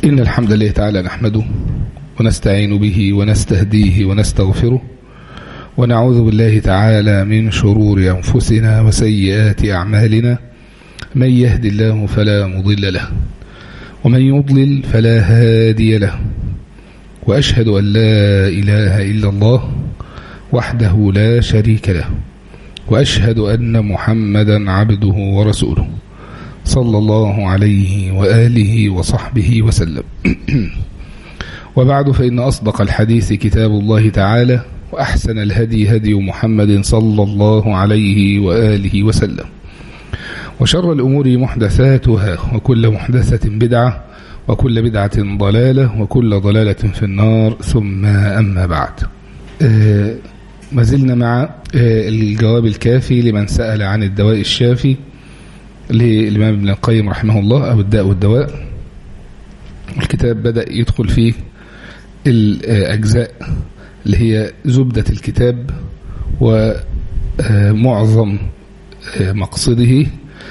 إن الحمد لله تعالى نحمده ونستعين به ونستهديه ونستغفره ونعوذ بالله تعالى من شرور أنفسنا وسيئات أعمالنا من يهد الله فلا مضل له ومن يضلل فلا هادي له وأشهد أن لا إله إلا الله وحده لا شريك له وأشهد أن محمدا عبده ورسوله صلى الله عليه وآله وصحبه وسلم وبعد فإن أصدق الحديث كتاب الله تعالى وأحسن الهدي هدي محمد صلى الله عليه وآله وسلم وشر الأمور محدثاتها وكل محدثة بدعة وكل بدعة ضلالة وكل ضلالة في النار ثم أما بعد آه ما زلنا مع آه الجواب الكافي لمن سأل عن الدواء الشافي للإمام ابن القيم رحمه الله أو الداء والدواء الكتاب بدأ يدخل فيه الأجزاء اللي هي زبدة الكتاب ومعظم مقصده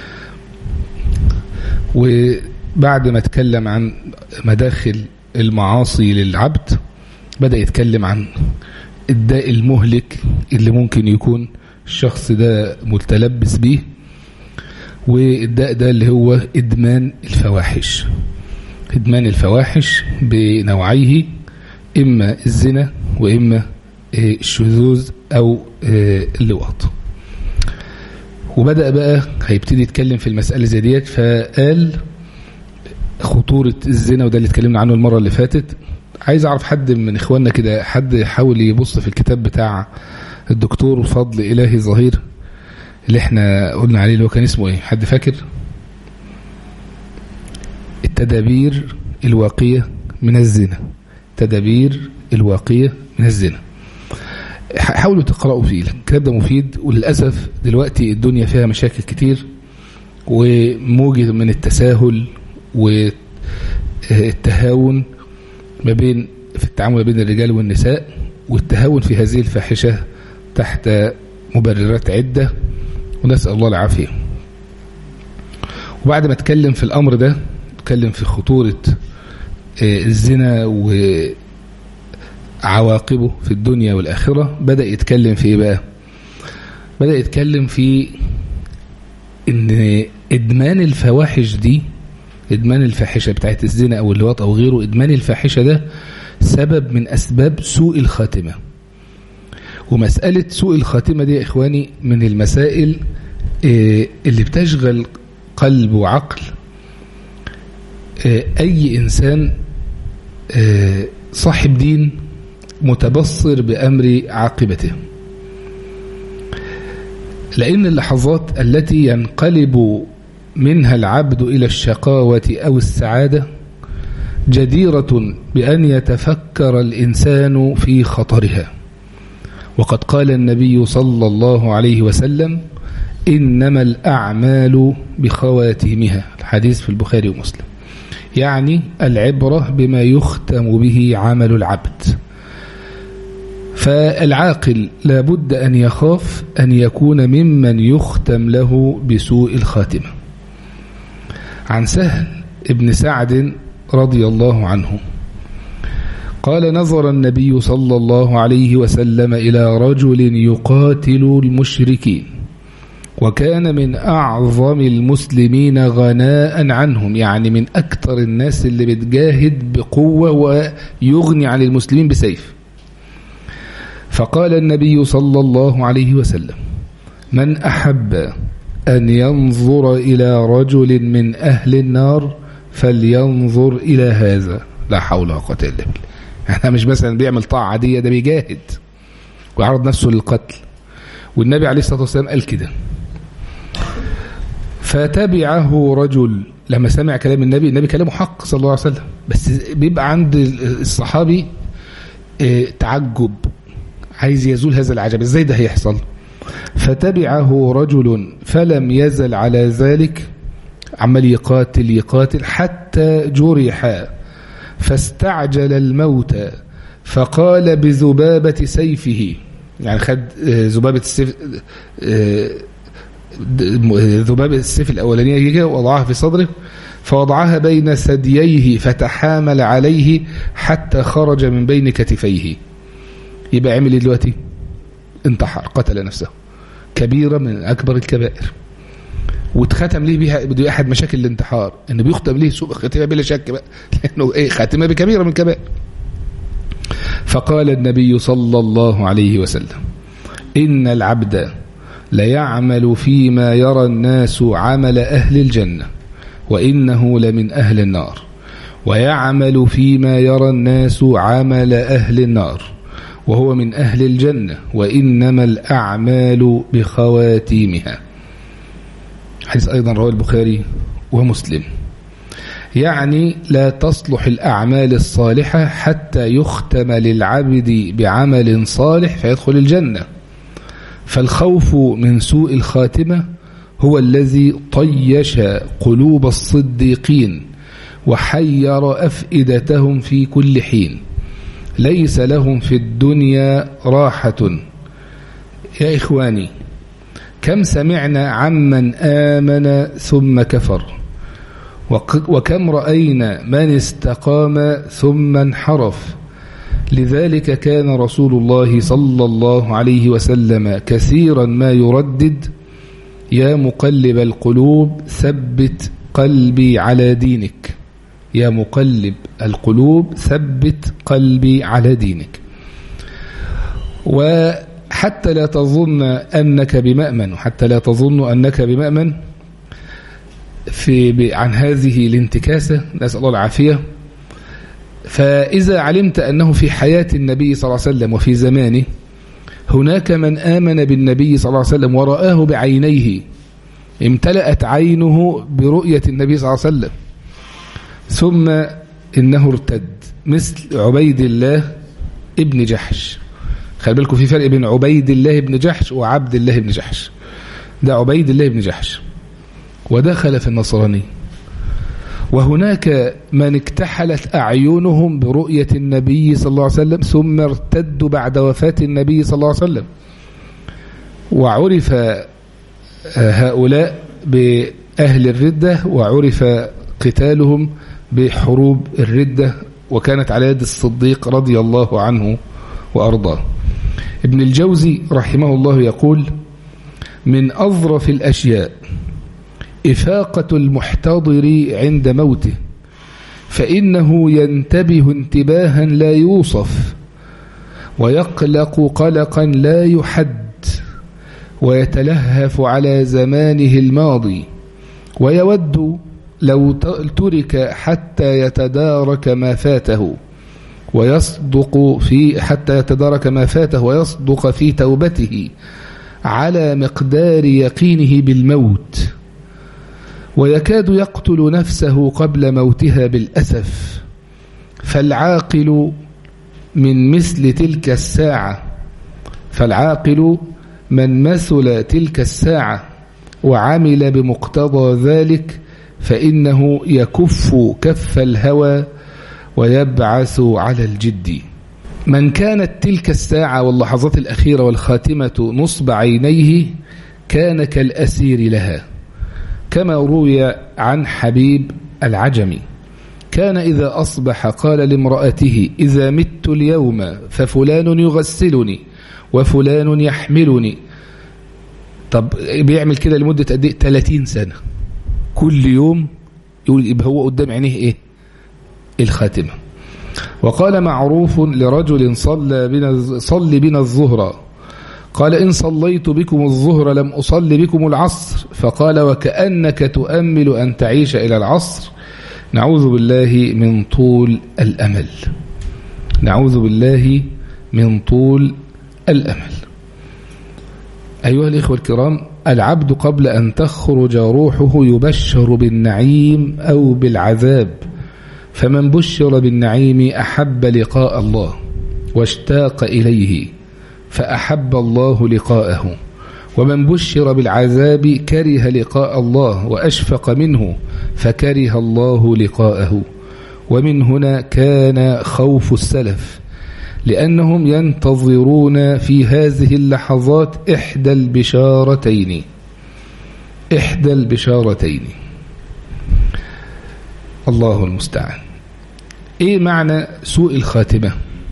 وبعد ما اتكلم عن مداخل المعاصي للعبد بدأ يتكلم عن الداء المهلك اللي ممكن يكون الشخص ده متلبس به والداء ده اللي هو إدمان الفواحش إدمان الفواحش بنوعيه إما الزنا وإما الشذوذ أو اللواط وبدأ بقى هيبتدي يتكلم في المسألة زي ديت فقال خطورة الزنا وده اللي اتكلمنا عنه المرة اللي فاتت عايز أعرف حد من إخواننا كده حد يحاول يبص في الكتاب بتاع الدكتور فضل إلهي ظهير اللي احنا قلنا عليه اللي هو كان اسمه ايه حد فاكر التدابير الواقية من الزنا تدابير الواقية من الزنا حاولوا تقرأوا فيه الكتاب ده مفيد وللأسف دلوقتي الدنيا فيها مشاكل كتير وموجة من التساهل والتهاون ما بين في التعامل بين الرجال والنساء والتهاون في هذه الفاحشة تحت مبررات عدة ونسأل الله العافية وبعد ما اتكلم في الأمر ده اتكلم في خطورة الزنا وعواقبه في الدنيا والآخرة بدأ يتكلم في إيه بقى بدأ يتكلم في إن إدمان الفواحش دي إدمان الفاحشة بتاعت الزنا أو اللواط أو غيره إدمان الفاحشة ده سبب من أسباب سوء الخاتمة ومسألة سوء الخاتمة دي يا إخواني من المسائل اللي بتشغل قلب وعقل أي إنسان صاحب دين متبصر بأمر عاقبته لأن اللحظات التي ينقلب منها العبد إلى الشقاوة أو السعادة جديرة بأن يتفكر الإنسان في خطرها وقد قال النبي صلى الله عليه وسلم إنما الأعمال بخواتيمها الحديث في البخاري ومسلم يعني العبرة بما يختم به عمل العبد فالعاقل لابد أن يخاف أن يكون ممن يختم له بسوء الخاتمة عن سهل ابن سعد رضي الله عنه قال نظر النبي صلى الله عليه وسلم إلى رجل يقاتل المشركين وكان من أعظم المسلمين غناء عنهم يعني من أكثر الناس اللي بتجاهد بقوة ويغني عن المسلمين بسيف فقال النبي صلى الله عليه وسلم من أحب أن ينظر إلى رجل من أهل النار فلينظر إلى هذا لا حول ولا قوة إلا بالله احنا مش مثلا بيعمل طاعة عادية ده بيجاهد ويعرض نفسه للقتل والنبي عليه الصلاة والسلام قال كده فتبعه رجل لما سمع كلام النبي النبي كلامه حق صلى الله عليه وسلم بس بيبقى عند الصحابي اه تعجب عايز يزول هذا العجب ازاي ده هيحصل فتبعه رجل فلم يزل على ذلك عمال يقاتل يقاتل حتى جرح فاستعجل الموت فقال بذبابة سيفه يعني خد ذبابة السيف ذبابة السيف الأولانية كده وضعها في صدره فوضعها بين ثدييه فتحامل عليه حتى خرج من بين كتفيه يبقى عمل ايه دلوقتي انتحر قتل نفسه كبيرة من أكبر الكبائر واتختم ليه بيها بدي أحد مشاكل الانتحار إنه بيختم ليه سوء ختمة بلا شك بقى لأنه إيه خاتمة بكبيرة من الكبائر فقال النبي صلى الله عليه وسلم إن العبد ليعمل فيما يرى الناس عمل أهل الجنة وإنه لمن أهل النار ويعمل فيما يرى الناس عمل أهل النار وهو من أهل الجنة وإنما الأعمال بخواتيمها حديث أيضا رواه البخاري ومسلم يعني لا تصلح الأعمال الصالحة حتى يختم للعبد بعمل صالح فيدخل الجنة فالخوف من سوء الخاتمة هو الذي طيش قلوب الصديقين وحير أفئدتهم في كل حين ليس لهم في الدنيا راحة يا إخواني كم سمعنا عمن آمن ثم كفر وكم رأينا من استقام ثم انحرف لذلك كان رسول الله صلى الله عليه وسلم كثيرا ما يردد يا مقلب القلوب ثبت قلبي على دينك يا مقلب القلوب ثبت قلبي على دينك وحتى لا تظن أنك بمأمن وحتى لا تظن أنك بمأمن في عن هذه الانتكاسة نسأل الله العافية فإذا علمت أنه في حياة النبي صلى الله عليه وسلم وفي زمانه هناك من آمن بالنبي صلى الله عليه وسلم ورآه بعينيه امتلأت عينه برؤية النبي صلى الله عليه وسلم ثم إنه ارتد مثل عبيد الله ابن جحش خلي بالكم في فرق بين عبيد الله ابن جحش وعبد الله ابن جحش ده عبيد الله ابن جحش ودخل في النصرانية وهناك من اكتحلت أعينهم برؤية النبي صلى الله عليه وسلم ثم ارتدوا بعد وفاة النبي صلى الله عليه وسلم وعرف هؤلاء بأهل الردة وعرف قتالهم بحروب الردة وكانت على يد الصديق رضي الله عنه وأرضاه ابن الجوزي رحمه الله يقول من أظرف الأشياء إفاقة المحتضر عند موته فإنه ينتبه انتباها لا يوصف ويقلق قلقا لا يحد ويتلهف على زمانه الماضي ويود لو ترك حتى يتدارك ما فاته ويصدق في حتى يتدارك ما فاته ويصدق في توبته على مقدار يقينه بالموت ويكاد يقتل نفسه قبل موتها بالأسف فالعاقل من مثل تلك الساعة فالعاقل من مثل تلك الساعة وعمل بمقتضى ذلك فإنه يكف كف الهوى ويبعث على الجد من كانت تلك الساعة واللحظات الأخيرة والخاتمة نصب عينيه كان كالأسير لها كما روي عن حبيب العجمي كان إذا أصبح قال لامرأته إذا مت اليوم ففلان يغسلني وفلان يحملني طب بيعمل كده لمدة قد ايه 30 سنة كل يوم يقول يبقى هو قدام عينيه ايه الخاتمة وقال معروف لرجل صلى بنا صل بنا الظهر قال إن صليت بكم الظهر لم أصل بكم العصر فقال وكأنك تؤمل أن تعيش إلى العصر نعوذ بالله من طول الأمل نعوذ بالله من طول الأمل أيها الإخوة الكرام العبد قبل أن تخرج روحه يبشر بالنعيم أو بالعذاب فمن بشر بالنعيم أحب لقاء الله واشتاق إليه فأحب الله لقاءه ومن بشر بالعذاب كره لقاء الله وأشفق منه فكره الله لقاءه ومن هنا كان خوف السلف لأنهم ينتظرون في هذه اللحظات إحدى البشارتين إحدى البشارتين الله المستعان ايه معنى سوء الخاتمة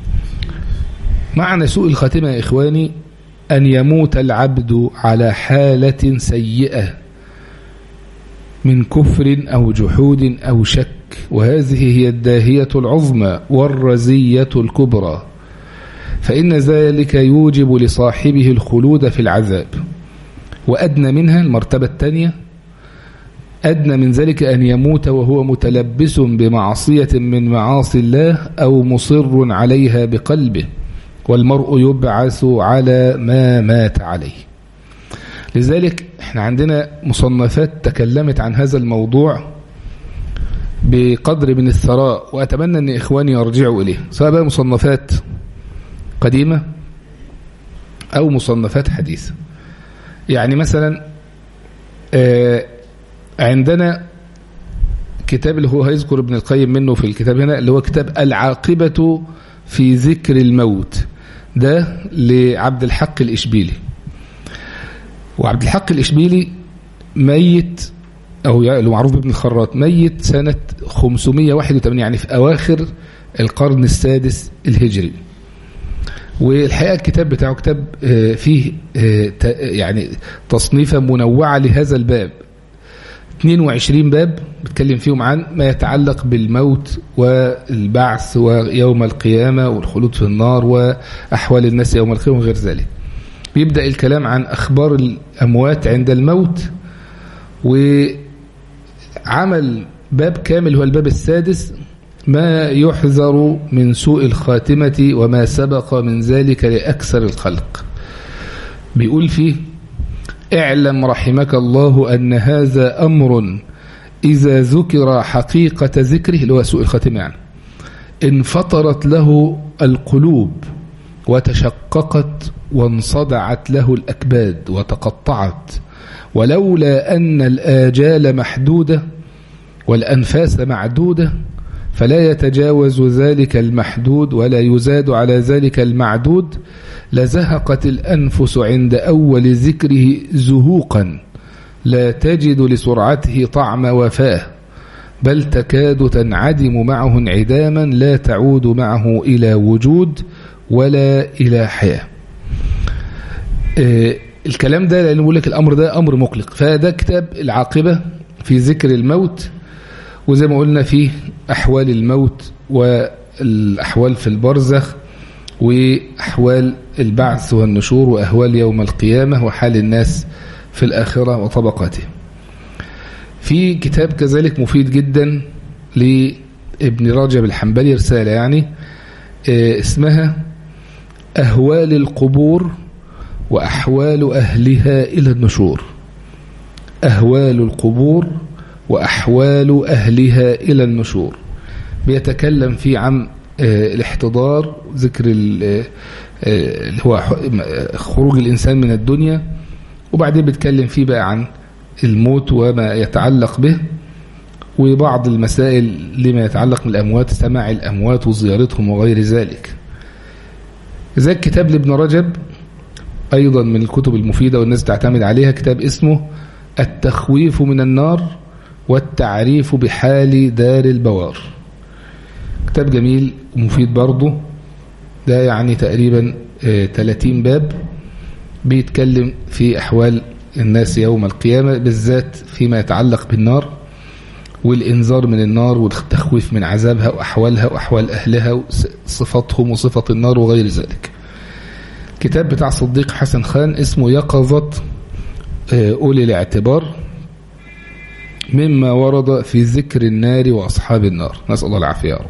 معنى سوء الخاتمة يا إخواني أن يموت العبد على حالة سيئة من كفر أو جحود أو شك وهذه هي الداهية العظمى والرزية الكبرى فإن ذلك يوجب لصاحبه الخلود في العذاب وأدنى منها المرتبة الثانية أدنى من ذلك أن يموت وهو متلبس بمعصية من معاصي الله أو مصر عليها بقلبه والمرء يبعث على ما مات عليه لذلك احنا عندنا مصنفات تكلمت عن هذا الموضوع بقدر من الثراء وأتمنى أن إخواني يرجعوا إليه سواء بقى مصنفات قديمة أو مصنفات حديثة يعني مثلا عندنا كتاب اللي هو هيذكر ابن القيم منه في الكتاب هنا اللي هو كتاب العاقبة في ذكر الموت ده لعبد الحق الإشبيلي وعبد الحق الإشبيلي ميت أو اللي معروف بابن الخراط ميت سنة 581 يعني في أواخر القرن السادس الهجري والحقيقة الكتاب بتاعه كتاب فيه يعني تصنيفة منوعة لهذا الباب 22 باب بتكلم فيهم عن ما يتعلق بالموت والبعث ويوم القيامة والخلود في النار وأحوال الناس يوم القيامة وغير ذلك بيبدأ الكلام عن أخبار الأموات عند الموت وعمل باب كامل هو الباب السادس ما يحذر من سوء الخاتمة وما سبق من ذلك لأكثر الخلق بيقول فيه اعلم رحمك الله أن هذا أمر إذا ذكر حقيقة ذكره اللي هو سوء الخاتمة يعني انفطرت له القلوب وتشققت وانصدعت له الأكباد وتقطعت ولولا أن الآجال محدودة والأنفاس معدودة فلا يتجاوز ذلك المحدود ولا يزاد على ذلك المعدود لزهقت الأنفس عند أول ذكره زهوقا لا تجد لسرعته طعم وفاه بل تكاد تنعدم معه انعداما لا تعود معه إلى وجود ولا إلى حياة آه الكلام ده لأنه بقول لك الأمر ده أمر مقلق فده كتاب العاقبة في ذكر الموت وزي ما قلنا فيه أحوال الموت والأحوال في البرزخ وأحوال البعث والنشور وأهوال يوم القيامة وحال الناس في الآخرة وطبقاتهم في كتاب كذلك مفيد جدا لابن رجب الحنبلي رسالة يعني اسمها أهوال القبور وأحوال أهلها إلى النشور أهوال القبور وأحوال أهلها إلى النشور بيتكلم فيه عن الاحتضار ذكر اللي هو خروج الإنسان من الدنيا وبعدين بيتكلم فيه بقى عن الموت وما يتعلق به وبعض المسائل لما يتعلق بالأموات سماع الأموات وزيارتهم وغير ذلك ذلك كتاب لابن رجب أيضا من الكتب المفيدة والناس تعتمد عليها كتاب اسمه التخويف من النار والتعريف بحال دار البوار كتاب جميل ومفيد برضه ده يعني تقريبا 30 باب بيتكلم في أحوال الناس يوم القيامة بالذات فيما يتعلق بالنار والإنذار من النار والتخويف من عذابها وأحوالها وأحوال أهلها وصفاتهم وصفة النار وغير ذلك كتاب بتاع صديق حسن خان اسمه يقظة أولي الاعتبار مما ورد في ذكر النار وأصحاب النار نسأل الله العافية يا رب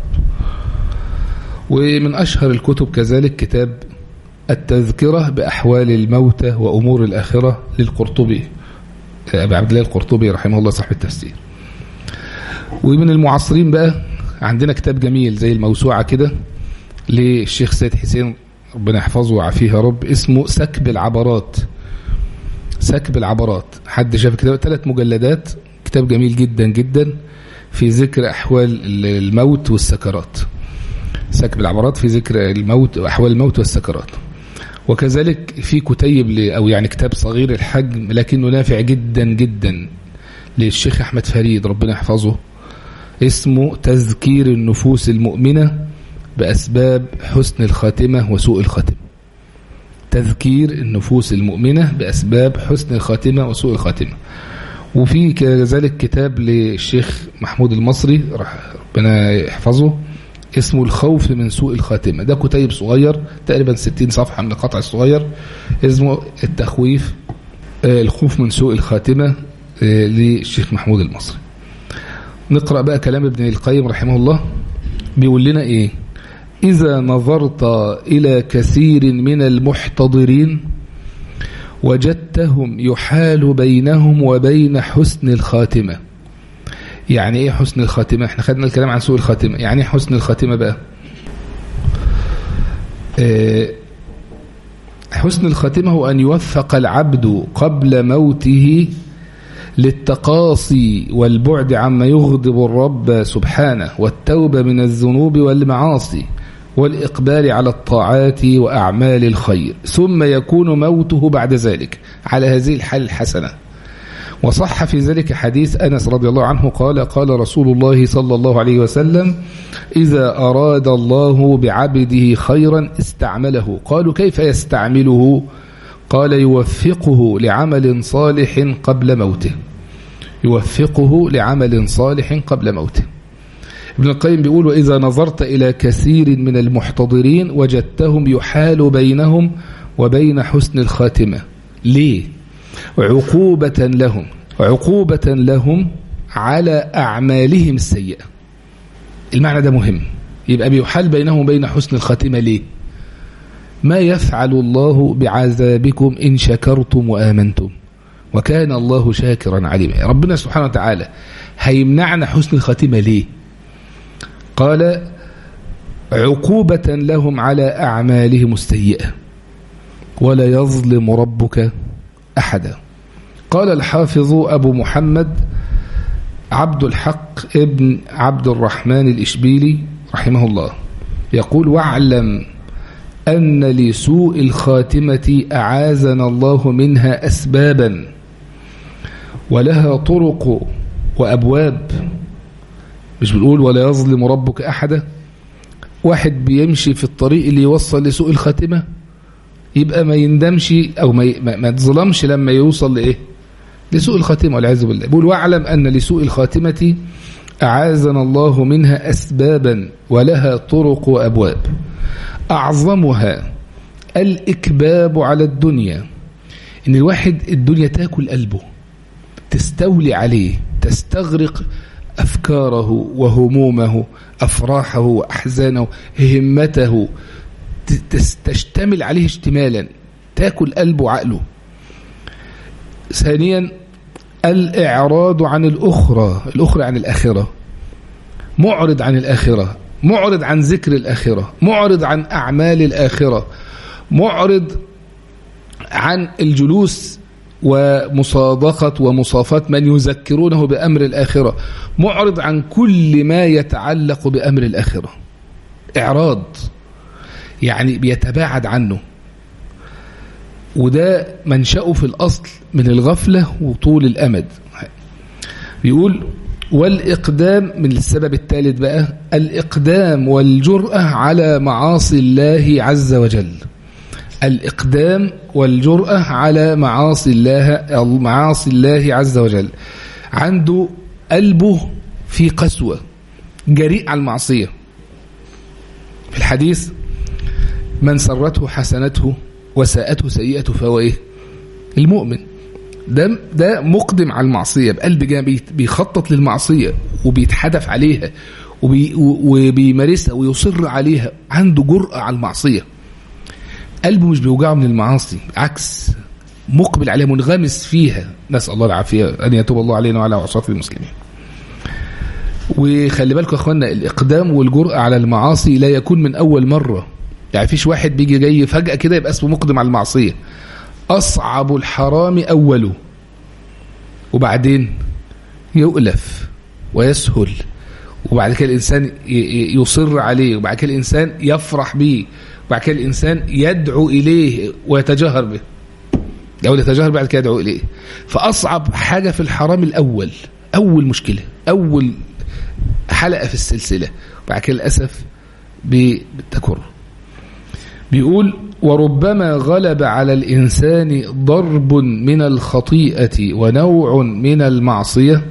ومن أشهر الكتب كذلك كتاب التذكرة بأحوال الموتى وأمور الآخرة للقرطبي أبي عبد الله القرطبي رحمه الله صاحب التفسير ومن المعاصرين بقى عندنا كتاب جميل زي الموسوعة كده للشيخ سيد حسين ربنا يحفظه ويعافيه يا رب اسمه سكب العبرات سكب العبرات حد شاف كده ثلاث مجلدات كتاب جميل جدا جدا في ذكر أحوال الموت والسكرات سكب العبرات في ذكر الموت وأحوال الموت والسكرات وكذلك في كتيب أو يعني كتاب صغير الحجم لكنه نافع جدا جدا للشيخ أحمد فريد ربنا يحفظه اسمه تذكير النفوس المؤمنة بأسباب حسن الخاتمة وسوء الخاتمة تذكير النفوس المؤمنة بأسباب حسن الخاتمة وسوء الخاتمة وفي كذلك كتاب للشيخ محمود المصري ربنا يحفظه اسمه الخوف من سوء الخاتمة ده كتيب صغير تقريبا 60 صفحة من القطع الصغير اسمه التخويف الخوف من سوء الخاتمة للشيخ محمود المصري نقرأ بقى كلام ابن القيم رحمه الله بيقول لنا ايه إذا نظرت إلى كثير من المحتضرين وجدتهم يحال بينهم وبين حسن الخاتمة يعني ايه حسن الخاتمة احنا خدنا الكلام عن سوء الخاتمة يعني ايه حسن الخاتمة بقى اه حسن الخاتمة هو أن يوفق العبد قبل موته للتقاصي والبعد عما يغضب الرب سبحانه والتوبة من الذنوب والمعاصي والإقبال على الطاعات وأعمال الخير ثم يكون موته بعد ذلك على هذه الحال الحسنة وصح في ذلك حديث أنس رضي الله عنه قال قال رسول الله صلى الله عليه وسلم إذا أراد الله بعبده خيرا استعمله قالوا كيف يستعمله قال يوفقه لعمل صالح قبل موته يوفقه لعمل صالح قبل موته ابن القيم بيقول وإذا نظرت إلى كثير من المحتضرين وجدتهم يحال بينهم وبين حسن الخاتمة ليه عقوبة لهم عقوبة لهم على أعمالهم السيئة المعنى ده مهم يبقى بيحال بينهم وبين حسن الخاتمة ليه ما يفعل الله بعذابكم إن شكرتم وآمنتم وكان الله شاكرا عليما ربنا سبحانه وتعالى هيمنعنا حسن الخاتمة ليه قال عقوبة لهم على أعمالهم السيئة ولا يظلم ربك أحدا قال الحافظ أبو محمد عبد الحق ابن عبد الرحمن الإشبيلي رحمه الله يقول واعلم أن لسوء الخاتمة أعاذنا الله منها أسبابا ولها طرق وأبواب مش بنقول ولا يظلم ربك أحدا واحد بيمشي في الطريق اللي يوصل لسوء الخاتمة يبقى ما يندمش أو ما, ما تظلمش لما يوصل لإيه لسوء الخاتمة والعياذ بالله بيقول واعلم أن لسوء الخاتمة أعاذنا الله منها أسبابا ولها طرق وأبواب أعظمها الإكباب على الدنيا إن الواحد الدنيا تاكل قلبه تستولي عليه تستغرق أفكاره وهمومه أفراحه وأحزانه همته تشتمل عليه اشتمالا تاكل قلبه وعقله ثانيا الإعراض عن الأخرى الأخرى عن الآخرة معرض عن الآخرة معرض عن ذكر الآخرة معرض عن أعمال الآخرة معرض عن الجلوس ومصادقة ومصافات من يذكرونه بأمر الآخرة معرض عن كل ما يتعلق بأمر الآخرة إعراض يعني بيتباعد عنه وده منشأه في الأصل من الغفلة وطول الأمد بيقول والإقدام من السبب الثالث بقى الإقدام والجرأة على معاصي الله عز وجل الإقدام والجرأة على معاصي الله معاصي الله عز وجل عنده قلبه في قسوة جريء على المعصية في الحديث من سرته حسنته وساءته سيئته فهو ايه المؤمن ده ده مقدم على المعصيه بقلب جامد بيخطط للمعصيه وبيتحدف عليها وبي وبيمارسها ويصر عليها عنده جرأة على المعصيه قلبه مش بيوجعه من المعاصي عكس مقبل عليها منغمس فيها نسأل الله العافية أن يتوب الله علينا وعلى عصاة المسلمين وخلي بالكم يا اخوانا الإقدام والجرأة على المعاصي لا يكون من أول مرة يعني فيش واحد بيجي جاي فجأة كده يبقى اسمه مقدم على المعصية أصعب الحرام أوله وبعدين يؤلف ويسهل وبعد كده الإنسان يصر عليه وبعد كده الإنسان يفرح به وبعد كده الإنسان يدعو إليه ويتجاهر به أو يتجاهر بعد كده يدعو إليه فأصعب حاجة في الحرام الأول أول مشكلة أول حلقة في السلسلة وبعد كده للأسف بالتكرر بيقول وربما غلب على الإنسان ضرب من الخطيئة ونوع من المعصية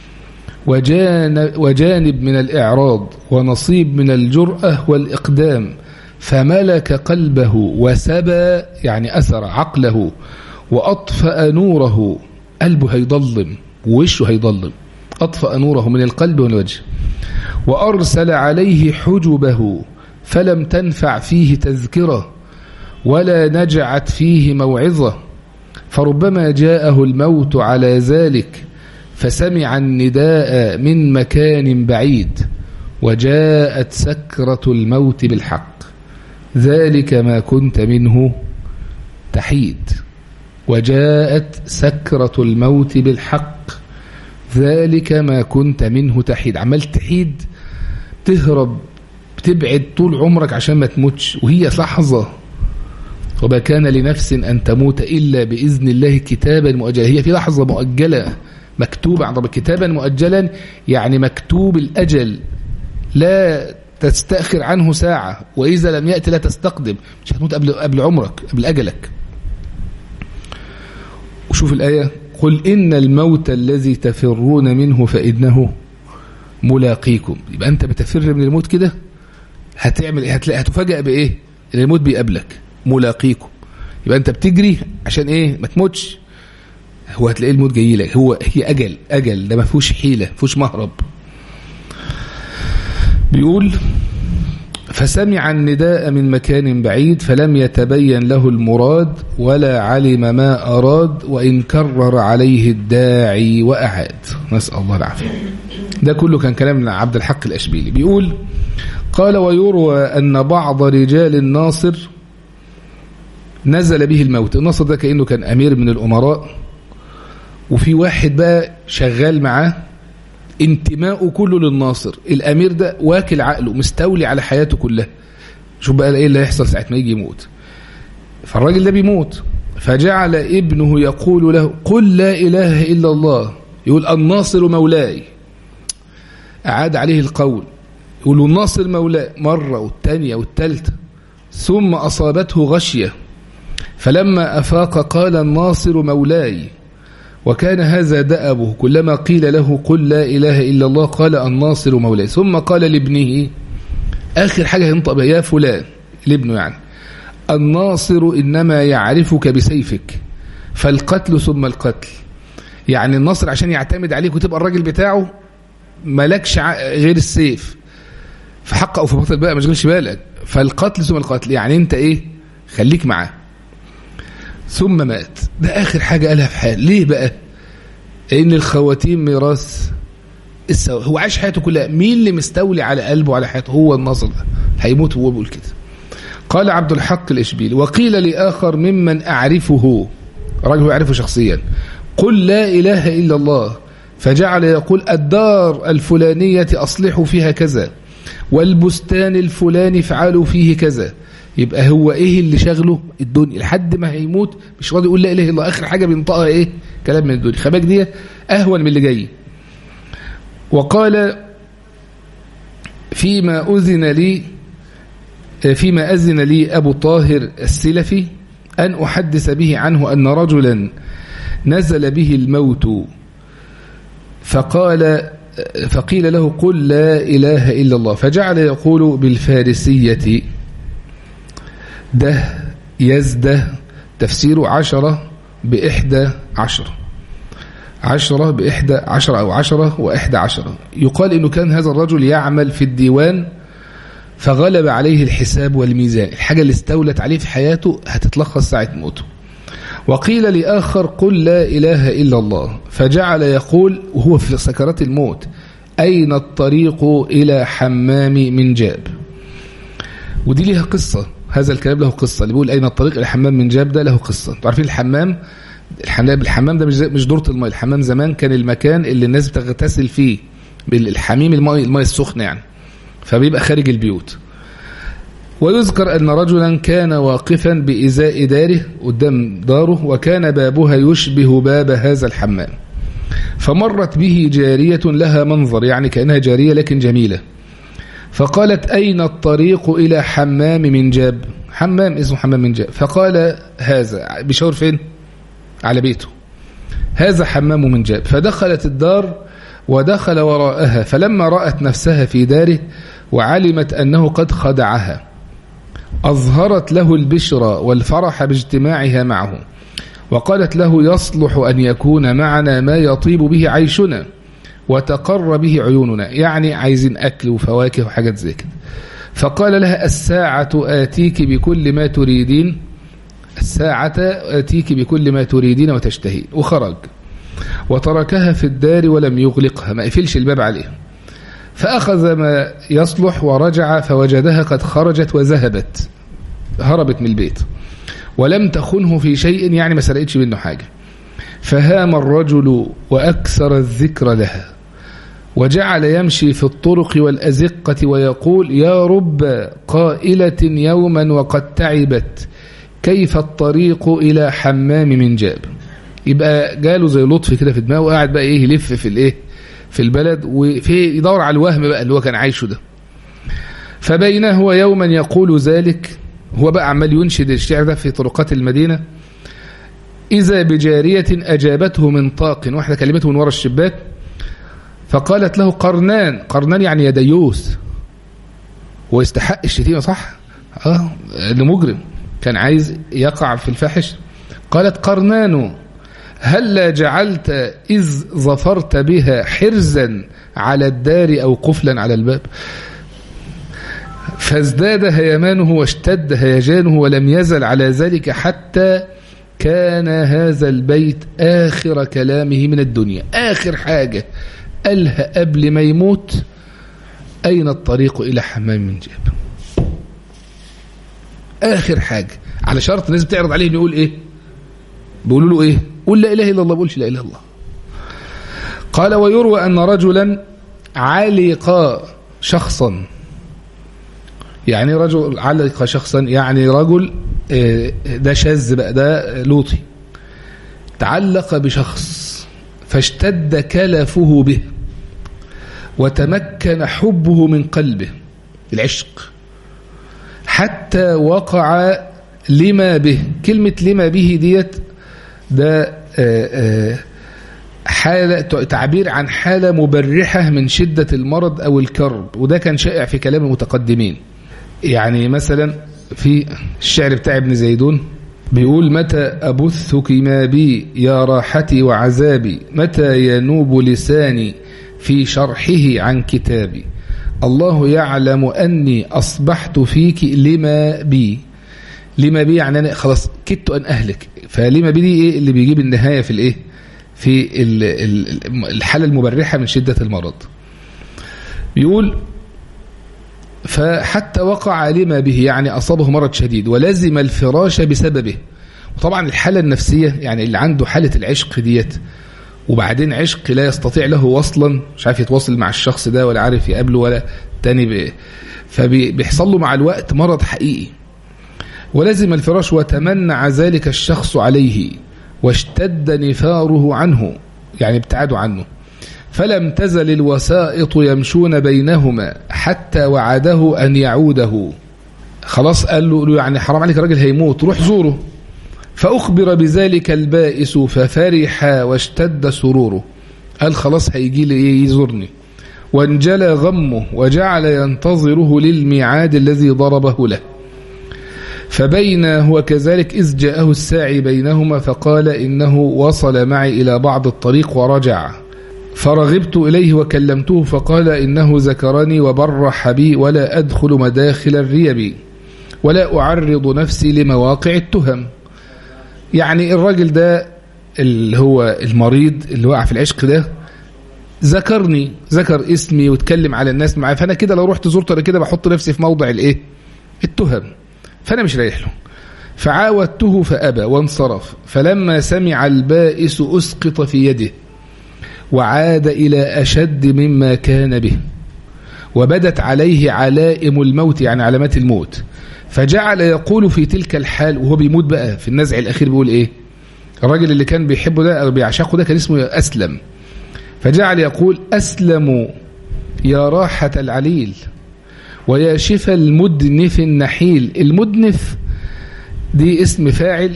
وجانب من الإعراض ونصيب من الجرأة والإقدام فملك قلبه وسبى يعني أثر عقله وأطفأ نوره قلبه هيضلم ووشه هيضلم أطفأ نوره من القلب والوجه وأرسل عليه حجبه فلم تنفع فيه تذكرة ولا نجعت فيه موعظة فربما جاءه الموت على ذلك فسمع النداء من مكان بعيد وجاءت سكرة الموت بالحق ذلك ما كنت منه تحيد وجاءت سكرة الموت بالحق ذلك ما كنت منه تحيد عمال تحيد تهرب تبعد طول عمرك عشان ما تموتش وهي لحظة وما كان لنفس أن تموت إلا بإذن الله كتابا مؤجلا هي في لحظة مؤجلة مكتوبة عند كتابا مؤجلا يعني مكتوب الأجل لا تستأخر عنه ساعة وإذا لم يأتي لا تستقدم مش هتموت قبل, قبل عمرك قبل أجلك وشوف الآية قل إن الموت الذي تفرون منه فإنه ملاقيكم يبقى أنت بتفر من الموت كده هتعمل إيه هتلاقي هتفاجأ بإيه إن الموت بيقابلك ملاقيكم يبقى أنت بتجري عشان إيه ما تموتش هو هتلاقي الموت جاي لك هو هي أجل أجل ده ما فيهوش حيلة ما فيهوش مهرب بيقول فسمع النداء من مكان بعيد فلم يتبين له المراد ولا علم ما أراد وإن كرر عليه الداعي وأعاد نسأل الله العافية ده كله كان كلام عبد الحق الأشبيلي بيقول قال ويروى أن بعض رجال الناصر نزل به الموت الناصر ده كأنه كان أمير من الأمراء وفي واحد بقى شغال معاه انتماءه كله للناصر الامير ده واكل عقله مستولي على حياته كلها شوف بقى ايه اللي هيحصل ساعه ما يجي يموت فالراجل ده بيموت فجعل ابنه يقول له قل لا اله الا الله يقول الناصر مولاي اعاد عليه القول يقول الناصر مولاي مره والثانيه والثالثه ثم اصابته غشيه فلما افاق قال الناصر مولاي وكان هذا دأبه كلما قيل له قل لا إله إلا الله قال الناصر مولاي ثم قال لابنه آخر حاجة ينطق بها يا فلان لابنه يعني الناصر إنما يعرفك بسيفك فالقتل ثم القتل يعني الناصر عشان يعتمد عليك وتبقى الراجل بتاعه ملكش غير السيف في حق أو في بطل بقى ما تشغلش بالك فالقتل ثم القتل يعني انت ايه خليك معاه ثم مات ده آخر حاجة قالها في حياته ليه بقى إن الخواتيم ميراث السوا هو عايش حياته كلها مين اللي مستولي على قلبه وعلى حياته هو الناصر ده هيموت وهو بيقول كده قال عبد الحق الإشبيلي وقيل لآخر ممن أعرفه راجل يعرفه شخصيا قل لا إله إلا الله فجعل يقول الدار الفلانية أصلحوا فيها كذا والبستان الفلاني افعلوا فيه كذا يبقى هو ايه اللي شغله الدنيا لحد ما هيموت مش راضي يقول لا اله الا الله اخر حاجه بينطقها ايه كلام من الدنيا خباك دي اهون من اللي جاي وقال فيما اذن لي فيما اذن لي ابو طاهر السلفي ان احدث به عنه ان رجلا نزل به الموت فقال فقيل له قل لا اله الا الله فجعل يقول بالفارسيه ده يزده تفسيره عشرة بإحدى عشرة عشرة بإحدى عشرة أو عشرة وإحدى عشرة يقال إنه كان هذا الرجل يعمل في الديوان فغلب عليه الحساب والميزان الحاجة اللي استولت عليه في حياته هتتلخص ساعة موته وقيل لآخر قل لا إله إلا الله فجعل يقول وهو في سكرات الموت أين الطريق إلى حمام من جاب ودي ليها قصة هذا الكلام له قصة اللي بيقول أين الطريق إلى حمام من جاب ده له قصة انتوا عارفين الحمام الحمام الحمام ده مش مش دورة الماء الحمام زمان كان المكان اللي الناس بتغتسل فيه بالحميم الماء الماء السخن يعني فبيبقى خارج البيوت ويذكر أن رجلا كان واقفا بإزاء داره قدام داره وكان بابها يشبه باب هذا الحمام فمرت به جارية لها منظر يعني كأنها جارية لكن جميلة فقالت أين الطريق إلى حمام من جاب حمام اسمه حمام من جاب فقال هذا بيشاور فين على بيته هذا حمام من جاب فدخلت الدار ودخل وراءها فلما رأت نفسها في داره وعلمت أنه قد خدعها أظهرت له البشرى والفرح باجتماعها معه وقالت له يصلح أن يكون معنا ما يطيب به عيشنا وتقر به عيوننا يعني عايزين أكل وفواكه وحاجات زي كده فقال لها الساعة آتيك بكل ما تريدين الساعة آتيك بكل ما تريدين وتشتهين وخرج وتركها في الدار ولم يغلقها ما قفلش الباب عليها فأخذ ما يصلح ورجع فوجدها قد خرجت وذهبت هربت من البيت ولم تخنه في شيء يعني ما سرقتش منه حاجة فهام الرجل وأكثر الذكر لها وجعل يمشي في الطرق والأزقة ويقول يا رب قائلة يوما وقد تعبت كيف الطريق إلى حمام من جاب يبقى جاله زي لطف كده في دماغه وقاعد بقى ايه يلف في الايه في البلد وفي يدور على الوهم بقى اللي هو كان عايشه ده فبينه هو يوما يقول ذلك هو بقى عمال ينشد الشعر ده في طرقات المدينة إذا بجارية أجابته من طاق واحدة كلمته من وراء الشباك فقالت له قرنان قرنان يعني يديوس هو يستحق الشتيمة صح اه انه مجرم كان عايز يقع في الفاحش قالت قرنان هل جعلت إذ ظفرت بها حرزا على الدار أو قفلا على الباب فازداد هيمانه واشتد هيجانه ولم يزل على ذلك حتى كان هذا البيت آخر كلامه من الدنيا آخر حاجة قالها قبل ما يموت أين الطريق إلى حمام من جاب آخر حاجة على شرط الناس بتعرض عليه يقول إيه بيقولوا له إيه قول لا إله إلا الله بقولش لا إله إلا الله قال ويروى أن رجلا علق شخصا يعني رجل علق شخصا يعني رجل ده شاذ بقى ده لوطي تعلق بشخص فاشتد كلفه به وتمكن حبه من قلبه العشق حتى وقع لما به كلمة لما به ديت ده حالة تعبير عن حالة مبرحة من شدة المرض أو الكرب وده كان شائع في كلام المتقدمين يعني مثلا في الشعر بتاع ابن زيدون بيقول متى أبثك ما بي يا راحتي وعذابي متى ينوب لساني في شرحه عن كتابي الله يعلم أني أصبحت فيك لما بي لما بي يعني أنا خلاص كدت أن أهلك فلما بي دي إيه اللي بيجيب النهاية في الإيه في الحالة المبرحة من شدة المرض بيقول فحتى وقع لما به يعني أصابه مرض شديد ولزم الفراش بسببه وطبعا الحالة النفسية يعني اللي عنده حالة العشق ديت وبعدين عشق لا يستطيع له وصلا مش عارف يتواصل مع الشخص ده ولا عارف يقابله ولا تاني ب... فبيحصل له مع الوقت مرض حقيقي ولزم الفراش وتمنع ذلك الشخص عليه واشتد نفاره عنه يعني ابتعدوا عنه فلم تزل الوسائط يمشون بينهما حتى وعده أن يعوده خلاص قال له يعني حرام عليك الراجل هيموت روح زوره فأخبر بذلك البائس ففرح واشتد سروره قال خلاص هيجي لي يزورني وانجلى غمه وجعل ينتظره للميعاد الذي ضربه له فبين هو كذلك إذ جاءه الساعي بينهما فقال إنه وصل معي إلى بعض الطريق ورجع فرغبت إليه وكلمته فقال إنه ذكرني وبرح بي ولا أدخل مداخل الريب ولا أعرض نفسي لمواقع التهم يعني الراجل ده اللي هو المريض اللي وقع في العشق ده ذكرني ذكر اسمي واتكلم على الناس معاه فأنا كده لو رحت زرت أنا كده بحط نفسي في موضع الايه التهم فأنا مش رايح له فعاودته فأبى وانصرف فلما سمع البائس أسقط في يده وعاد إلى أشد مما كان به وبدت عليه علائم الموت يعني علامات الموت فجعل يقول في تلك الحال وهو بيموت بقى في النزع الأخير بيقول إيه الراجل اللي كان بيحبه ده أو بيعشقه ده كان اسمه أسلم فجعل يقول أسلم يا راحة العليل ويا شفى المدنف النحيل المدنف دي اسم فاعل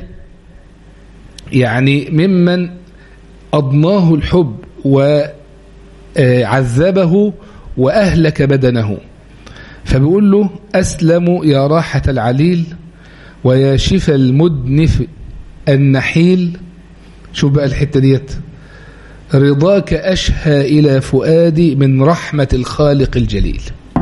يعني ممن أضناه الحب وعذبه وأهلك بدنه فبيقول له أسلم يا راحة العليل ويا شفى المدنف النحيل شوف بقى الحتة ديت رضاك أشهى إلى فؤادي من رحمة الخالق الجليل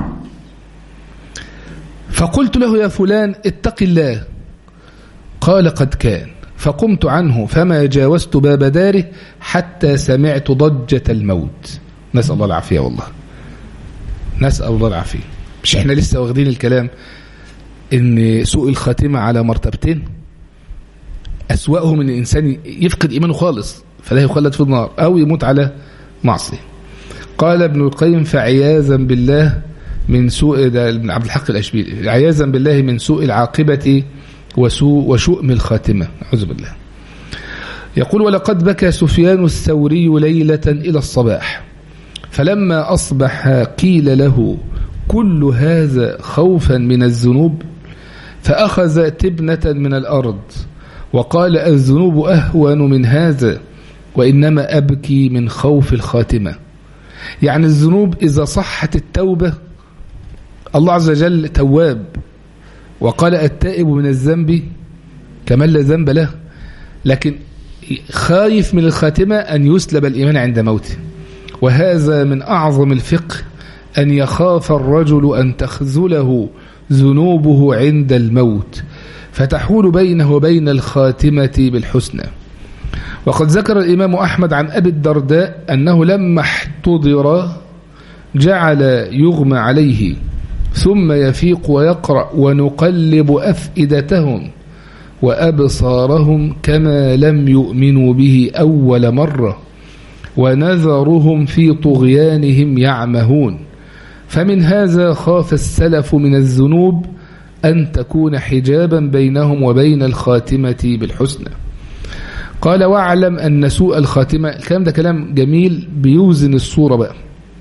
فقلت له يا فلان اتق الله قال قد كان فقمت عنه فما جاوزت باب داره حتى سمعت ضجة الموت نسأل الله العافية والله نسأل الله العافية مش احنا لسه واخدين الكلام ان سوء الخاتمة على مرتبتين أسوأهم ان الإنسان يفقد إيمانه خالص فلا يخلد في النار أو يموت على معصية قال ابن القيم فعياذا بالله من سوء ده ابن عبد الحق الأشبيلي عياذا بالله من سوء العاقبة وسوء وشؤم الخاتمة أعوذ بالله يقول ولقد بكى سفيان الثوري ليلة إلى الصباح فلما أصبح قيل له كل هذا خوفا من الذنوب فأخذ تبنة من الأرض وقال الذنوب أهون من هذا وإنما أبكي من خوف الخاتمة يعني الذنوب إذا صحت التوبة الله عز وجل تواب وقال التائب من الذنب كمن لا ذنب له لكن خايف من الخاتمة أن يسلب الإيمان عند موته وهذا من أعظم الفقه أن يخاف الرجل أن تخذله ذنوبه عند الموت فتحول بينه وبين الخاتمة بالحسنى وقد ذكر الإمام أحمد عن أبي الدرداء أنه لما احتضر جعل يغمى عليه ثم يفيق ويقرأ ونقلب أفئدتهم وأبصارهم كما لم يؤمنوا به أول مرة ونذرهم في طغيانهم يعمهون فمن هذا خاف السلف من الذنوب أن تكون حجابا بينهم وبين الخاتمة بالحسنى قال واعلم أن سوء الخاتمة الكلام ده كلام جميل بيوزن الصورة بقى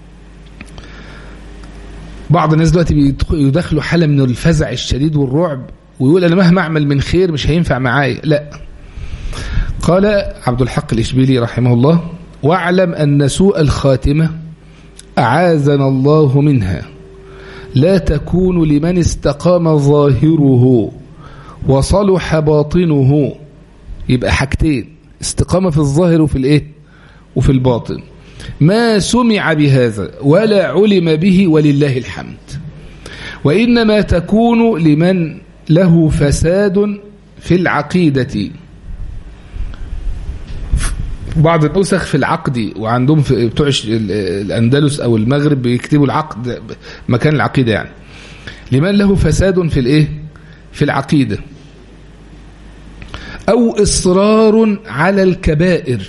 بعض الناس دلوقتي يدخلوا حالة من الفزع الشديد والرعب ويقول أنا مهما أعمل من خير مش هينفع معايا لا قال عبد الحق الإشبيلي رحمه الله واعلم أن سوء الخاتمة أعاذنا الله منها لا تكون لمن استقام ظاهره وصلح باطنه يبقى حاجتين استقامة في الظاهر وفي الايه وفي الباطن ما سمع بهذا ولا علم به ولله الحمد وإنما تكون لمن له فساد في العقيدة بعض النسخ في العقد وعندهم في بتوع الأندلس أو المغرب بيكتبوا العقد مكان العقيدة يعني لمن له فساد في الإيه في العقيدة أو إصرار على الكبائر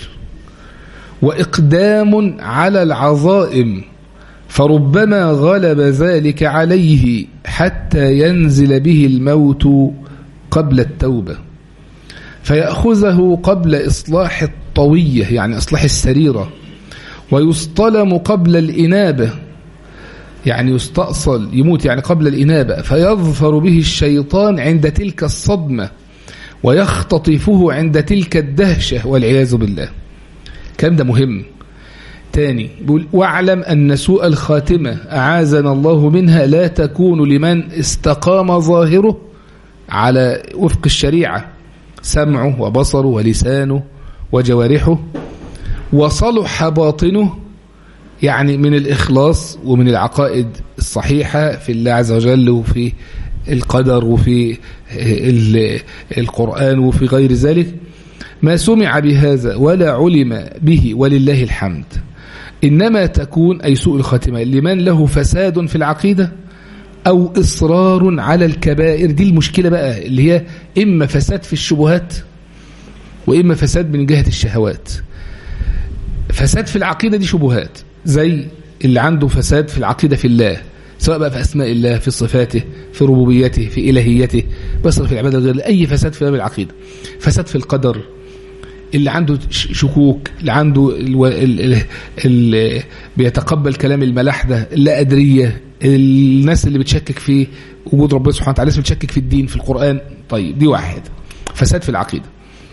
وإقدام على العظائم فربما غلب ذلك عليه حتى ينزل به الموت قبل التوبة فيأخذه قبل إصلاح الطوية يعني إصلاح السريرة ويصطلم قبل الإنابة يعني يستأصل يموت يعني قبل الإنابة فيظفر به الشيطان عند تلك الصدمة ويختطفه عند تلك الدهشة والعياذ بالله كلام ده مهم تاني بيقول واعلم أن سوء الخاتمة أعاذنا الله منها لا تكون لمن استقام ظاهره على وفق الشريعة سمعه وبصره ولسانه وجوارحه وصلح باطنه يعني من الإخلاص ومن العقائد الصحيحة في الله عز وجل وفي القدر وفي القرآن وفي غير ذلك ما سمع بهذا ولا علم به ولله الحمد إنما تكون أي سوء الخاتمة لمن له فساد في العقيدة أو إصرار على الكبائر دي المشكلة بقى اللي هي إما فساد في الشبهات وإما فساد من جهة الشهوات فساد في العقيدة دي شبهات زي اللي عنده فساد في العقيدة في الله سواء بقى في أسماء الله في صفاته في ربوبيته في إلهيته بصر في العبادة غير أي فساد في باب العقيدة فساد في القدر اللي عنده شكوك اللي عنده ال ال ال بيتقبل كلام الملاحدة اللا أدرية الناس اللي بتشكك في وجود ربنا سبحانه وتعالى الناس بتشكك في الدين في القرآن طيب دي واحد فساد في العقيدة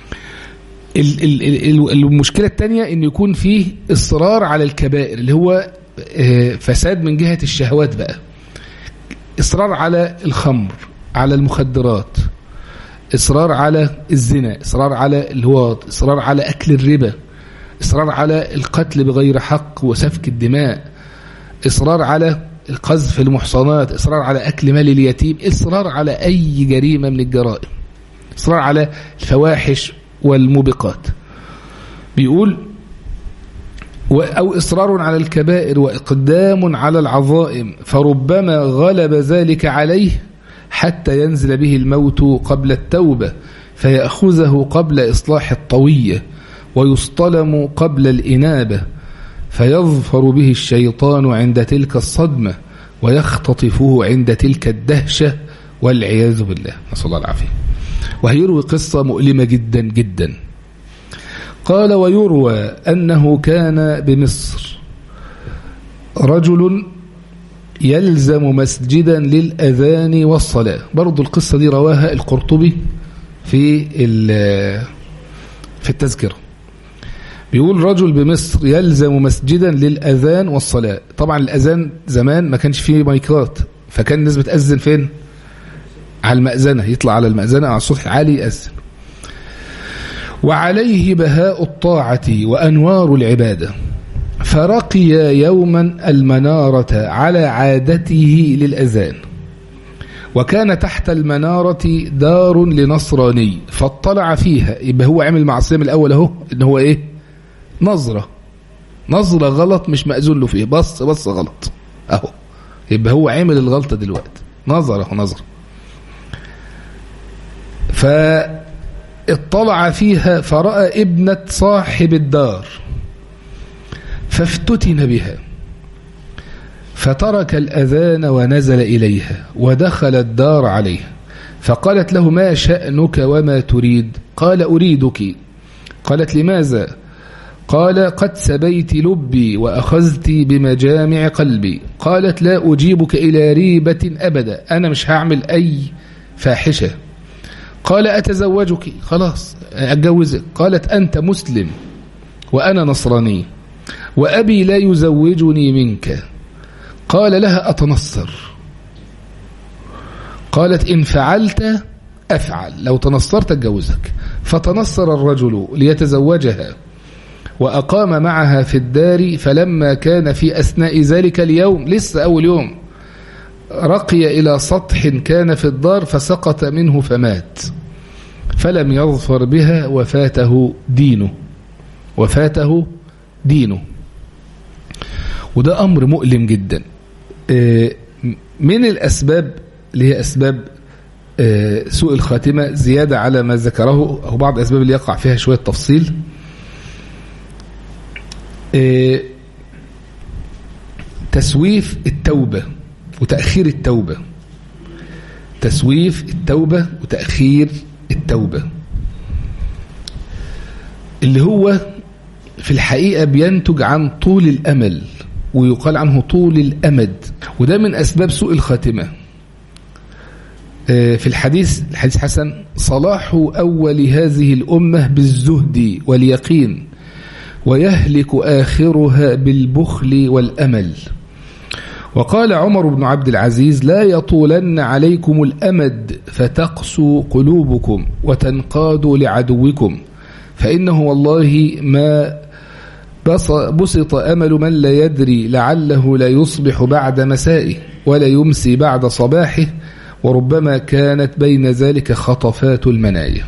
المشكلة الثانية ان يكون فيه اصرار على الكبائر اللي هو فساد من جهة الشهوات بقى اصرار على الخمر على المخدرات اصرار على الزنا اصرار على اللي هو اصرار على اكل الربا اصرار على القتل بغير حق وسفك الدماء اصرار على القذف المحصنات اصرار على اكل مال اليتيم اصرار على اي جريمه من الجرائم اصرار على الفواحش والموبقات بيقول أو إصرار على الكبائر وإقدام على العظائم فربما غلب ذلك عليه حتى ينزل به الموت قبل التوبة فيأخذه قبل إصلاح الطوية ويصطلم قبل الإنابة فيظفر به الشيطان عند تلك الصدمة ويختطفه عند تلك الدهشة والعياذ بالله نسأل الله العافية وهيروي قصة مؤلمة جدا جدا قال ويروى أنه كان بمصر رجل يلزم مسجدا للأذان والصلاة برضو القصة دي رواها القرطبي في في التذكرة بيقول رجل بمصر يلزم مسجدا للأذان والصلاة طبعا الأذان زمان ما كانش فيه مايكات فكان الناس بتأذن فين على المأذنة يطلع على المأذنة على الصوت العالي يأذن وعليه بهاء الطاعة وأنوار العبادة فرقي يوما المنارة على عادته للأذان وكان تحت المنارة دار لنصراني فاطلع فيها يبقى هو عمل معصية من الأول أهو إن هو إيه نظرة نظرة غلط مش مأذون له فيه بص بص غلط أهو يبقى هو عمل الغلطة دلوقتي نظرة نظرة فاطلع فيها فرأى ابنة صاحب الدار فافتتن بها فترك الأذان ونزل إليها ودخل الدار عليها فقالت له ما شأنك وما تريد قال أريدك قالت لماذا قال قد سبيت لبي وأخذت بمجامع قلبي قالت لا أجيبك إلى ريبة أبدا أنا مش هعمل أي فاحشة قال أتزوجك خلاص أتجوزك قالت أنت مسلم وأنا نصراني وأبي لا يزوجني منك قال لها أتنصر قالت إن فعلت أفعل لو تنصرت أتجوزك فتنصر الرجل ليتزوجها وأقام معها في الدار فلما كان في أثناء ذلك اليوم لسه أول يوم رقي إلى سطح كان في الدار فسقط منه فمات فلم يظفر بها وفاته دينه وفاته دينه وده أمر مؤلم جدا من الأسباب اللي هي أسباب سوء الخاتمة زيادة على ما ذكره أو بعض الأسباب اللي يقع فيها شوية تفصيل تسويف التوبة وتأخير التوبة تسويف التوبة وتأخير التوبة اللي هو في الحقيقة بينتج عن طول الأمل ويقال عنه طول الأمد وده من أسباب سوء الخاتمة في الحديث الحديث حسن صلاح أول هذه الأمة بالزهد واليقين ويهلك آخرها بالبخل والأمل وقال عمر بن عبد العزيز لا يطولن عليكم الأمد فتقسو قلوبكم وتنقادوا لعدوكم فإنه والله ما بسط أمل من لا يدري لعله لا يصبح بعد مسائه ولا يمسي بعد صباحه وربما كانت بين ذلك خطفات المنايا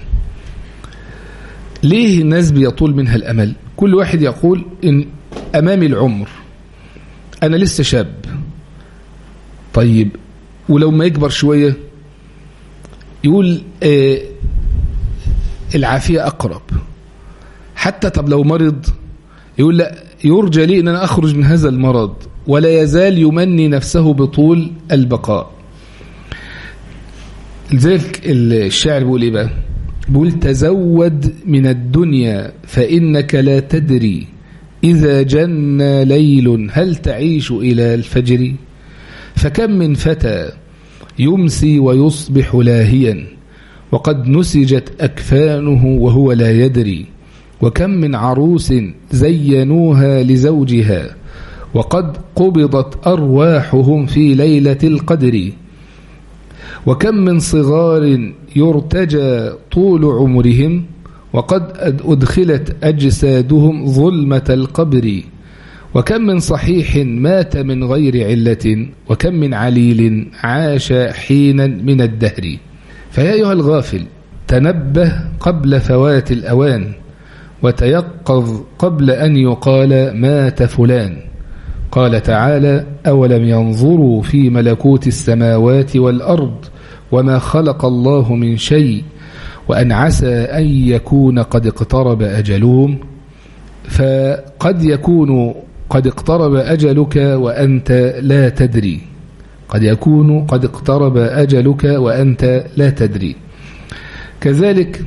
ليه الناس بيطول منها الأمل كل واحد يقول إن أمامي العمر أنا لسه شاب طيب ولو ما يكبر شوية يقول آه العافية أقرب حتى طب لو مرض يقول لا يرجى لي أن أنا أخرج من هذا المرض ولا يزال يمني نفسه بطول البقاء لذلك الشاعر بيقول إيه بقى بقول تزود من الدنيا فإنك لا تدري إذا جن ليل هل تعيش إلى الفجر فكم من فتى يمسي ويصبح لاهيا وقد نسجت أكفانه وهو لا يدري وكم من عروس زينوها لزوجها وقد قبضت أرواحهم في ليلة القدر وكم من صغار يرتجى طول عمرهم وقد أدخلت أجسادهم ظلمة القبر وكم من صحيح مات من غير علة وكم من عليل عاش حينا من الدهر فيا أيها الغافل تنبه قبل فوات الأوان وتيقظ قبل أن يقال مات فلان قال تعالى أولم ينظروا في ملكوت السماوات والأرض وما خلق الله من شيء وأن عسى أن يكون قد اقترب أجلهم فقد يكون قد اقترب أجلك وأنت لا تدري قد يكون قد اقترب أجلك وأنت لا تدري كذلك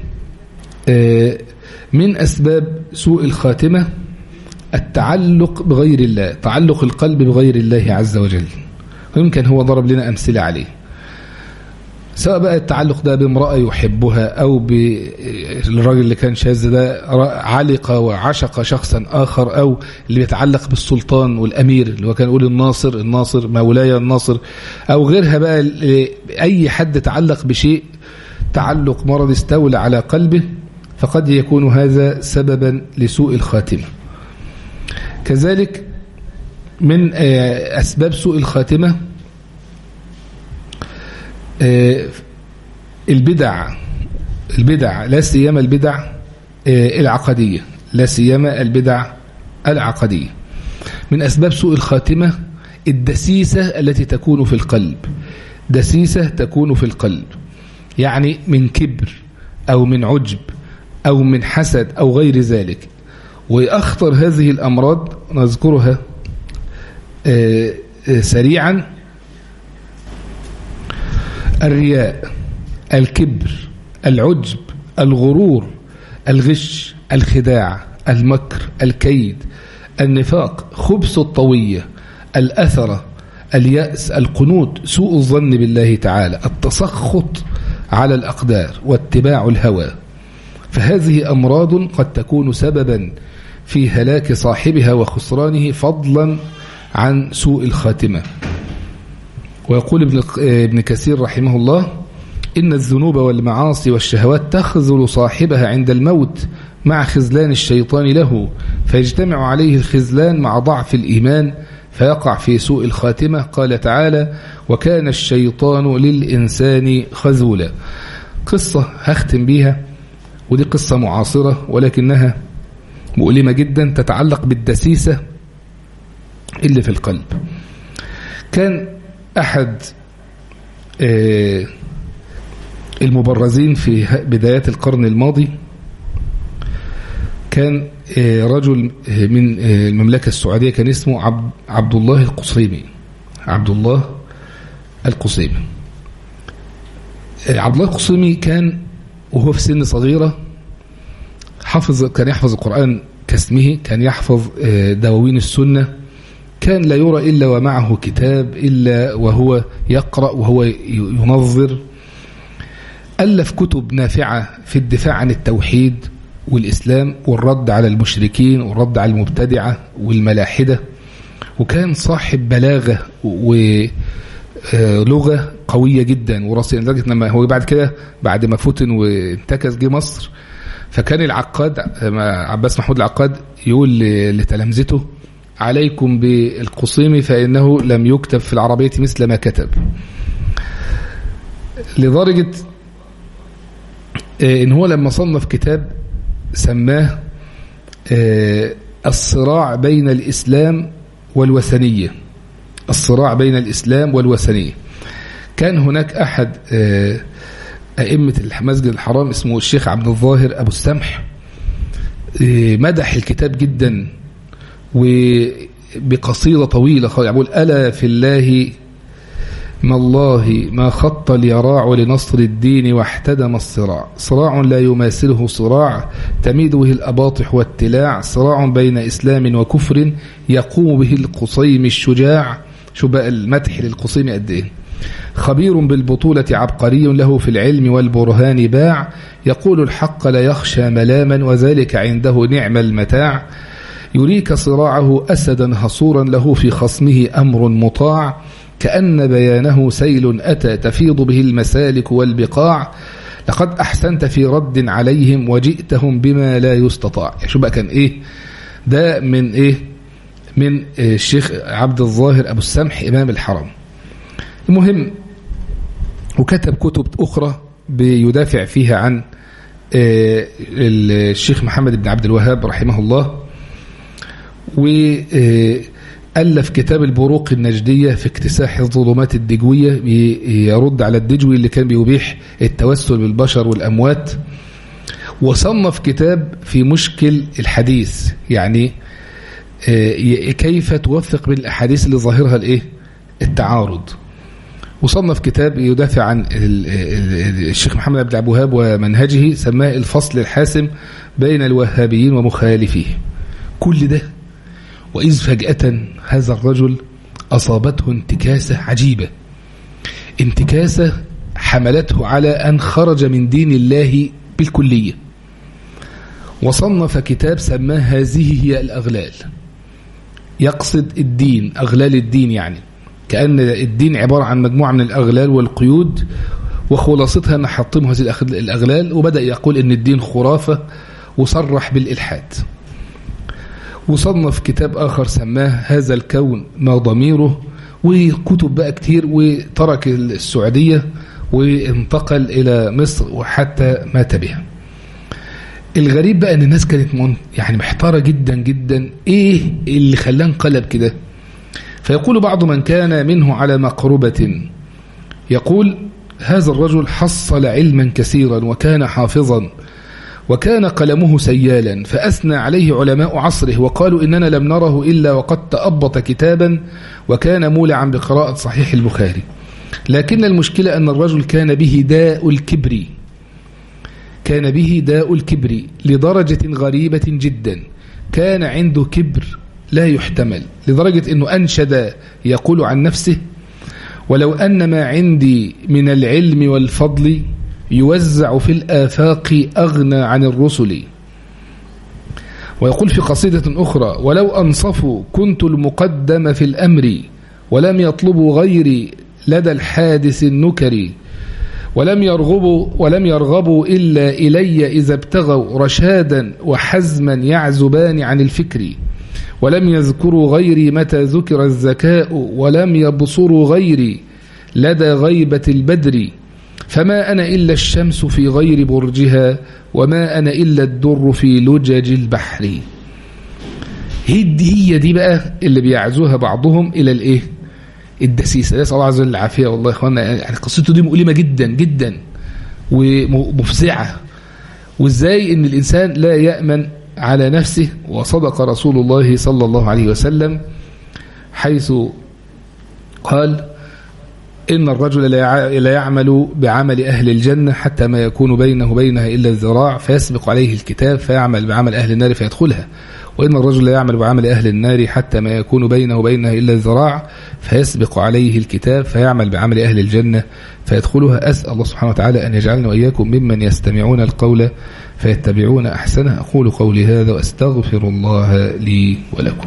من أسباب سوء الخاتمة التعلق بغير الله تعلق القلب بغير الله عز وجل ويمكن هو ضرب لنا أمثلة عليه سواء بقى التعلق ده بامرأة يحبها أو بالراجل اللي كان شاذ ده علق وعشق شخصا آخر أو اللي بيتعلق بالسلطان والأمير اللي هو كان يقول الناصر الناصر مولاي الناصر أو غيرها بقى أي حد تعلق بشيء تعلق مرض استولى على قلبه فقد يكون هذا سببا لسوء الخاتمة كذلك من أسباب سوء الخاتمة البدع البدع لا سيما البدع العقدية لا سيما البدع العقدية من أسباب سوء الخاتمة الدسيسة التي تكون في القلب دسيسة تكون في القلب يعني من كبر أو من عجب أو من حسد أو غير ذلك وأخطر هذه الأمراض نذكرها سريعا الرياء الكبر العجب الغرور الغش الخداع المكر الكيد النفاق خبث الطوية الأثرة اليأس القنوط سوء الظن بالله تعالى التسخط على الأقدار واتباع الهوى فهذه أمراض قد تكون سببا في هلاك صاحبها وخسرانه فضلا عن سوء الخاتمة ويقول ابن ابن كثير رحمه الله إن الذنوب والمعاصي والشهوات تخذل صاحبها عند الموت مع خذلان الشيطان له فيجتمع عليه الخذلان مع ضعف الإيمان فيقع في سوء الخاتمة قال تعالى وكان الشيطان للإنسان خذولا قصة هختم بيها ودي قصة معاصرة ولكنها مؤلمة جدا تتعلق بالدسيسة اللي في القلب كان أحد المبرزين في بدايات القرن الماضي كان رجل من المملكة السعودية كان اسمه عبد الله القصيمي عبد الله القصيمي عبد الله القصيمي كان وهو في سن صغيرة حفظ كان يحفظ القرآن كاسمه كان يحفظ دواوين السنة كان لا يرى إلا ومعه كتاب إلا وهو يقرأ وهو ينظر ألف كتب نافعة في الدفاع عن التوحيد والإسلام والرد على المشركين والرد على المبتدعة والملاحدة وكان صاحب بلاغة ولغة قوية جدا وراسية لدرجة لما هو بعد كده بعد ما فتن وانتكس جه مصر فكان العقاد عباس محمود العقاد يقول لتلامذته عليكم بالقصيم فإنه لم يكتب في العربية مثل ما كتب لدرجة إن هو لما صنف كتاب سماه الصراع بين الإسلام والوثنية الصراع بين الإسلام والوثنية كان هناك أحد أئمة المسجد الحرام اسمه الشيخ عبد الظاهر أبو السمح مدح الكتاب جدا وبقصيدة طويلة يقول ألا في الله ما الله ما خط اليراع لنصر الدين واحتدم الصراع صراع لا يماثله صراع تميد به الأباطح والتلاع صراع بين إسلام وكفر يقوم به القصيم الشجاع شو بقى المدح للقصيم قد ايه خبير بالبطولة عبقري له في العلم والبرهان باع يقول الحق لا يخشى ملاما وذلك عنده نعم المتاع يريك صراعه أسدا هصورا له في خصمه أمر مطاع كأن بيانه سيل أتى تفيض به المسالك والبقاع لقد أحسنت في رد عليهم وجئتهم بما لا يستطاع شو بقى كان إيه ده من إيه من الشيخ عبد الظاهر أبو السمح إمام الحرم المهم وكتب كتب أخرى بيدافع فيها عن الشيخ محمد بن عبد الوهاب رحمه الله وألف كتاب البروق النجدية في اكتساح الظلمات الدجوية يرد على الدجوي اللي كان بيبيح التوسل بالبشر والأموات وصنف كتاب في مشكل الحديث يعني كيف توفق بين الأحاديث اللي ظاهرها الإيه؟ التعارض وصنف كتاب يدافع عن الشيخ محمد بن عبد الوهاب ومنهجه سماه الفصل الحاسم بين الوهابيين ومخالفيه كل ده وإذ فجأة هذا الرجل أصابته انتكاسة عجيبة انتكاسة حملته على أن خرج من دين الله بالكلية وصنف كتاب سماه هذه هي الأغلال يقصد الدين أغلال الدين يعني كأن الدين عبارة عن مجموعة من الأغلال والقيود وخلاصتها أن حطموا هذه الأغلال وبدأ يقول أن الدين خرافة وصرح بالإلحاد وصنف كتاب آخر سماه هذا الكون ما ضميره وكتب بقى كتير وترك السعودية وانتقل إلى مصر وحتى مات بها الغريب بقى ان الناس كانت من يعني محتاره جدا جدا ايه اللي خلاه انقلب كده فيقول بعض من كان منه على مقربة يقول هذا الرجل حصل علما كثيرا وكان حافظا وكان قلمه سيالا فأثنى عليه علماء عصره وقالوا إننا لم نره إلا وقد تأبط كتابا وكان مولعا بقراءة صحيح البخاري لكن المشكلة أن الرجل كان به داء الكبر كان به داء الكبر لدرجة غريبة جدا كان عنده كبر لا يحتمل لدرجة أنه أنشد يقول عن نفسه ولو أن ما عندي من العلم والفضل يوزع في الآفاق أغنى عن الرسل ويقول في قصيدة أخرى ولو أنصفوا كنت المقدم في الأمر ولم يطلبوا غيري لدى الحادث النكري ولم يرغبوا ولم يرغبوا إلا إلي إذا ابتغوا رشادا وحزما يعزبان عن الفكر ولم يذكروا غيري متى ذكر الذكاء ولم يبصروا غيري لدى غيبة البدر فما أنا إلا الشمس في غير برجها وما أنا إلا الدر في لجج البحر هي دي, هي دي بقى اللي بيعزوها بعضهم إلى الإيه الدسيسة نسأل الله عز وجل العافية والله يا إخوانا يعني قصته دي مؤلمة جدا جدا ومفزعة وإزاي إن الإنسان لا يأمن على نفسه وصدق رسول الله صلى الله عليه وسلم حيث قال إن الرجل لا يعمل بعمل أهل الجنة حتى ما يكون بينه وبينها إلا الذراع فيسبق عليه الكتاب فيعمل بعمل أهل النار فيدخلها وإن الرجل لا يعمل بعمل أهل النار حتى ما يكون بينه وبينها إلا الذراع فيسبق عليه الكتاب فيعمل بعمل أهل الجنة فيدخلها أسأل الله سبحانه وتعالى أن يجعلنا وإياكم ممن يستمعون القول فيتبعون أحسنه أقول قولي هذا وأستغفر الله لي ولكم